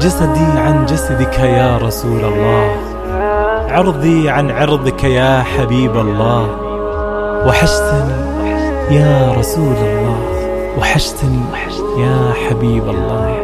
جسدي عن جسدك يا رسول الله عرضي عن عرضك يا حبيب الله وحشتني يا رسول الله وحشتني يا حبيب الله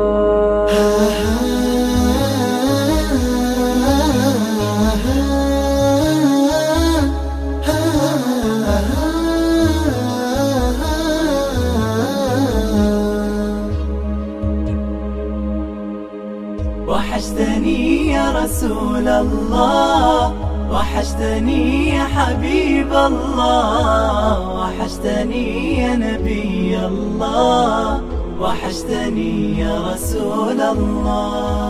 وحشتني يا رسول الله وحشتني يا حبيب الله وحشتني يا نبي الله وحشتني يا رسول الله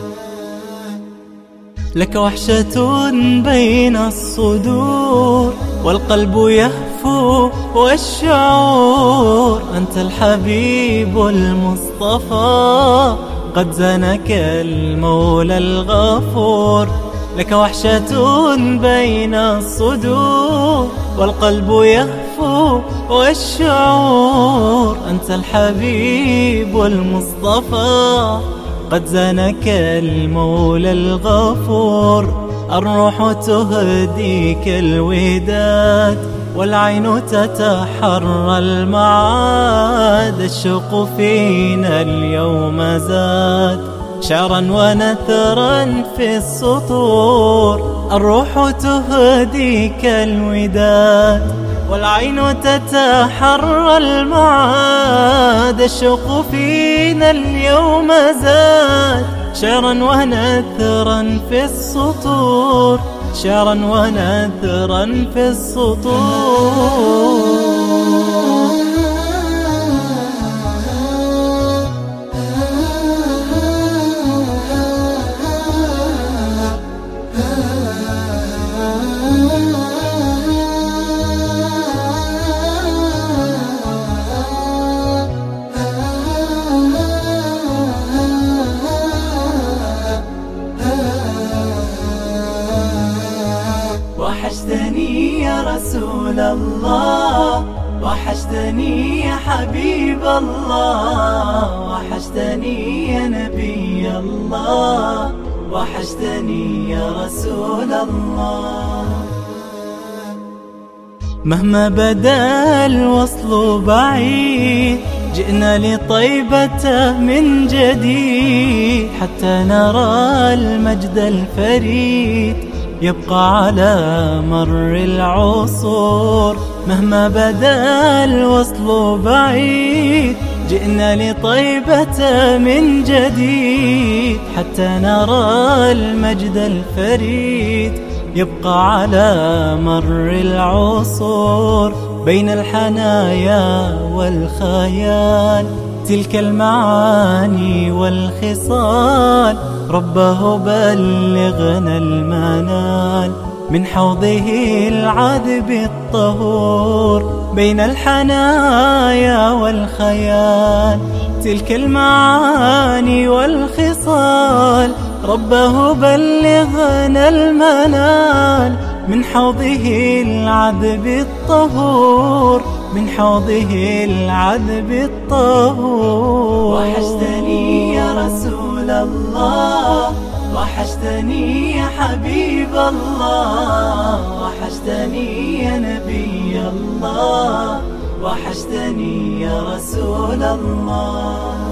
لك وحشة بين الصدور والقلب يهفو والشعور أنت الحبيب المصطفى قد زنك المولى الغفور لك وحشة بين الصدور والقلب يهفو والشعور أنت الحبيب المصطفى قد زنك المولى الغفور الروح تهديك الوداد والعين تتحرى المعاد الشوق فينا اليوم زاد شعرا ونثرا في السطور الروح تهديك الوداد والعين تتحرى المعاد الشوق فينا اليوم زاد شعرا ونثرا في السطور شعرا ونثرا في السطور وحشتني يا رسول الله وحشتني يا حبيب الله وحشتني يا نبي الله وحشتني يا رسول الله مهما بدا الوصل بعيد جئنا لطيبة من جديد حتى نرى المجد الفريد يبقى على مر العصور مهما بدا الوصل بعيد جئنا لطيبة من جديد حتى نرى المجد الفريد يبقى على مر العصور بين الحنايا والخيال تلك المعاني والخصال ربه بلغنا المنال من حوضه العذب الطهور بين الحنايا والخيال تلك المعاني والخصال ربه بلغنا المنال من حوضه العذب الطهور من حوضه العذب الطهور وحشتني يا رسول الله وحشتني يا حبيب الله وحشتني يا نبي الله وحشتني يا رسول الله